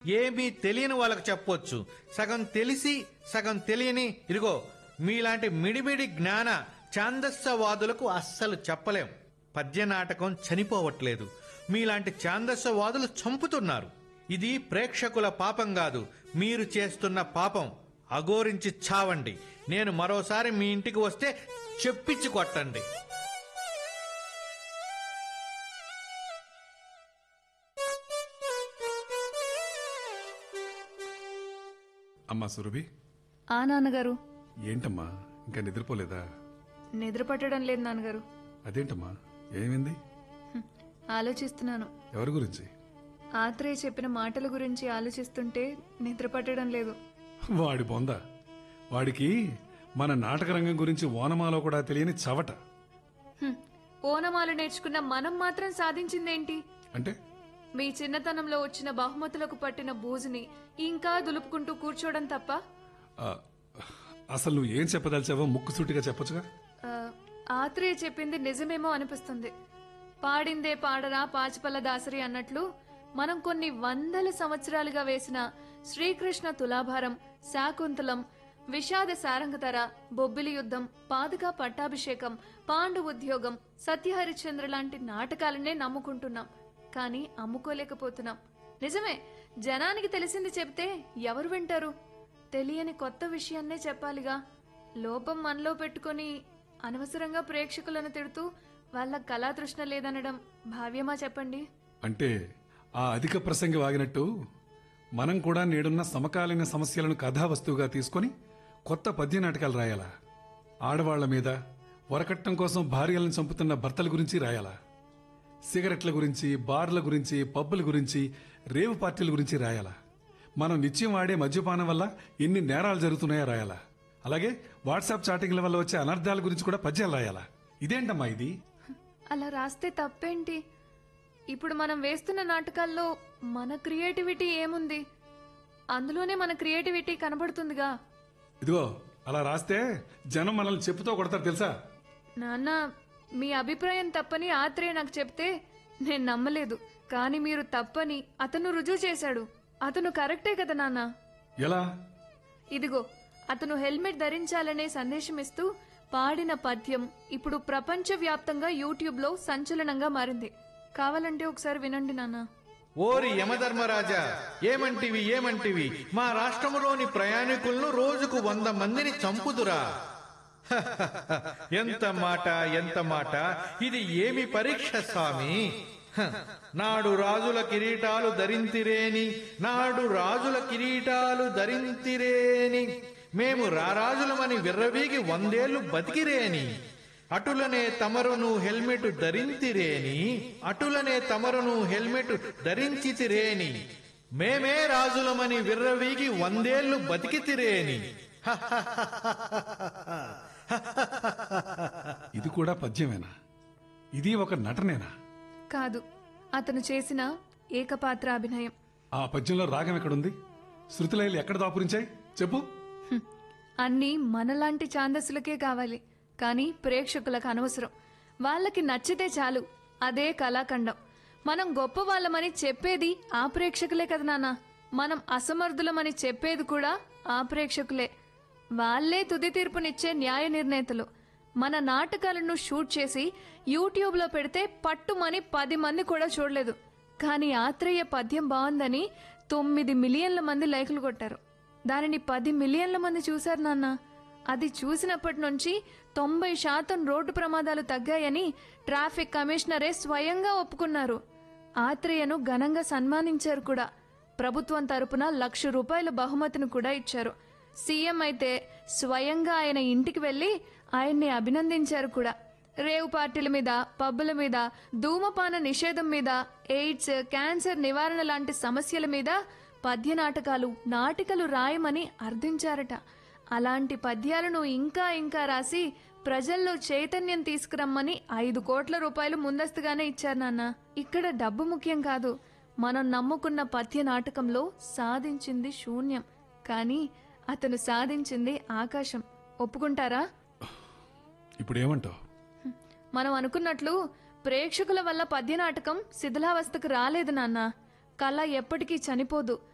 ఏమీ తెలియని వాళ్ళకి చెప్పొచ్చు సగం తెలిసి సగం తెలియని ఇదిగో మీలాంటి మిడిమిడి జ్ఞాన ఛాందస్సవాదులకు అస్సలు చెప్పలేం పద్య నాటకం చనిపోవట్లేదు మీలాంటి ఛాందస్సవాదులు చంపుతున్నారు ఇది ప్రేక్షకుల పాపం కాదు మీరు చేస్తున్న పాపం అఘోరించి చావండి నేను మరోసారి మీ ఇంటికి వస్తే చెప్పించి కొట్టండి అమ్మా సురభి ఆ నాన్నగారు ఏంటమ్మా ఇంకా నిద్రపోలేదా నిద్ర పట్టడం లేదు నాన్నగారు అదేంటమ్మా ఏమైంది హ్మ్. ఆలోచిస్తున్నాను ఎవరి గురించి ఆత్రేయ చెప్పిన మాటల గురించి ఆలోచిస్తుంటే నిద్ర పట్టడం లేదు వాడి బొంద వాడికి మన నాటక రంగం గురించి ఓనమాలో కూడా తెలియని చవట హ్మ్. ఓనమాలు నేర్చుకున్న మనం మాత్రం సాధించిందేంటి అంటే మీ చిన్నతనంలో వచ్చిన బహుమతులకు పట్టిన బూజుని ఇంకా దులుపుకుంటూ కూర్చోవడం తప్ప ఆ, అసలు నువ్వు ఏం చెప్పదలిచావో ముక్కుసూటిగా చెప్పొచ్చుగా ఆ, ఆత్రేయ చెప్పింది నిజమేమో అనిపిస్తుంది పాడిందే పాడరా పాచిపల్ల దాసరి అన్నట్లు మనం కొన్ని వందల సంవత్సరాలుగా వేసిన శ్రీకృష్ణ తులాభారం శాకుంతలం విషాద సారంగధర బొబ్బిలి యుద్ధం పాదుకా పట్టాభిషేకం పాండు ఉద్యోగం సత్యహరిశ్చంద్ర లాంటి నాటకాలనే నమ్ముకుంటున్నాం కానీ అమ్ముకోలేకపోతున్నాం నిజమే జనానికి తెలిసింది చెప్తే ఎవరు వింటారు తెలియని కొత్త విషయాన్నే చెప్పాలిగా లోపం మనలో పెట్టుకొని అనవసరంగా ప్రేక్షకులను తిడుతూ వాళ్ళ కళాతృష్ణ లేదనడం భావ్యమా చెప్పండి అంటే ఆ అధిక ప్రసంగి వాగినట్టు మనం కూడా నేడున్న సమకాలీన సమస్యలను కథావస్తువుగా తీసుకొని కొత్త పద్య నాటకాలు రాయాలా ఆడవాళ్ల మీద వరకట్నం కోసం భార్యలను చంపుతున్న భర్తల గురించి రాయాలా సిగరెట్ల గురించి బార్ల గురించి పబ్బుల గురించి రేవు పార్టీల గురించి రాయాలా మనం నిత్యం ఆడే మద్యపానం వల్ల ఎన్ని నేరాలు జరుగుతున్నాయో రాయాలా అలాగే వాట్సాప్ చాటింగ్ల వల్ల వచ్చే అనర్థాల గురించి కూడా పద్యాలు రాయాలా ఇదేంటమ్మా ఇది అలా రాస్తే తప్పేంటి ఇప్పుడు మనం వేస్తున్న నాటకాల్లో మన క్రియేటివిటీ ఏముంది అందులోనే మన క్రియేటివిటీ కనబడుతుందిగా ఇదిగో అలా రాస్తే జనం మనల్ని చెప్పుతో కొడతారు తెలుసా నాన్న మీ అభిప్రాయం తప్పని ఆత్రేయ నాకు చెప్తే నేను నమ్మలేదు కానీ మీరు తప్పని అతను రుజువు చేశాడు అతను కరెక్టే కదా నాన్న ఎలా ఇదిగో అతను హెల్మెట్ ధరించాలనే సందేశం ఇస్తూ పాడిన పద్యం ఇప్పుడు ప్రపంచవ్యాప్తంగా యూట్యూబ్లో సంచలనంగా మారింది కావాలంటే ఒకసారి వినండి నాన్న ఓరి యమధర్మరాజా ఏమంటివి ఏమంటివి మా రాష్ట్రములోని ప్రయాణికులను రోజుకు వంద మందిని చంపుదురా ఎంత మాట ఎంత మాట ఇది ఏమి పరీక్ష స్వామి హ, నాడు రాజుల కిరీటాలు ధరింతిరేని నాడు రాజుల కిరీటాలు ధరింతిరేని మేము రారాజులమని విర్రవీగి వందేళ్లు బతికిరేని అటులనే తమరును హెల్మెట్ ధరింతిరేని అటులనే తమరును హెల్మెట్ ధరించితిరేని మేమే రాజులమని విర్రవీగి వందేళ్లు బతికితిరేని ఇది కూడా పద్యమేనా ఇది ఒక నటనేనా కాదు అతను చేసిన ఏకపాత్ర అభినయం ఆ పద్యంలో రాగం ఎక్కడుంది శృతిలయలు ఎక్కడ దాపురించాయి చెప్పు హ్మ్. అన్నీ మనలాంటి ఛాందస్సులకే కావాలి కానీ ప్రేక్షకులకు అనవసరం వాళ్ళకి నచ్చితే చాలు అదే కళాఖండం మనం గొప్ప వాళ్ళమని చెప్పేది ఆ ప్రేక్షకులే కదా నాన్న మనం అసమర్థులమని చెప్పేది కూడా ఆ ప్రేక్షకులే వాళ్ళే తుది తీర్పునిచ్చే న్యాయ నిర్ణేతలు మన నాటకాలను షూట్ చేసి యూట్యూబ్లో పెడితే పట్టుమని పది మంది కూడా చూడలేదు కానీ ఆత్రేయ పద్యం బాగుందని తొమ్మిది మిలియన్ల మంది లైకులు కొట్టారు దానిని పది మిలియన్ల మంది చూశారు నాన్న అది చూసినప్పటి నుంచి తొంభై శాతం రోడ్డు ప్రమాదాలు తగ్గాయని ట్రాఫిక్ కమిషనరే స్వయంగా ఒప్పుకున్నారు ఆత్రేయను ఘనంగా సన్మానించారు కూడా ప్రభుత్వం తరపున లక్ష రూపాయల బహుమతిని కూడా ఇచ్చారు సీఎం అయితే స్వయంగా ఆయన ఇంటికి వెళ్లి ఆయన్ని అభినందించారు కూడా రేవు పార్టీల మీద పబ్బుల మీద ధూమపాన నిషేధం మీద ఎయిడ్స్ క్యాన్సర్ నివారణ లాంటి సమస్యల మీద పద్య నాటకాలు నాటికలు రాయమని అర్థించారట అలాంటి పద్యాలను ఇంకా ఇంకా రాసి ప్రజల్లో చైతన్యం తీసుకురమ్మని ఐదు కోట్ల రూపాయలు ముందస్తుగానే ఇచ్చారు నాన్న ఇక్కడ డబ్బు ముఖ్యం కాదు మనం నమ్ముకున్న పద్య నాటకంలో సాధించింది శూన్యం కానీ అతను సాధించింది ఆకాశం ఒప్పుకుంటారా ఇప్పుడు ఏమంటావు హ్మ్. మనం అనుకున్నట్లు ప్రేక్షకుల వల్ల పద్య నాటకం శిథిలావస్థకు రాలేదు నాన్న కళ ఎప్పటికీ చనిపోదు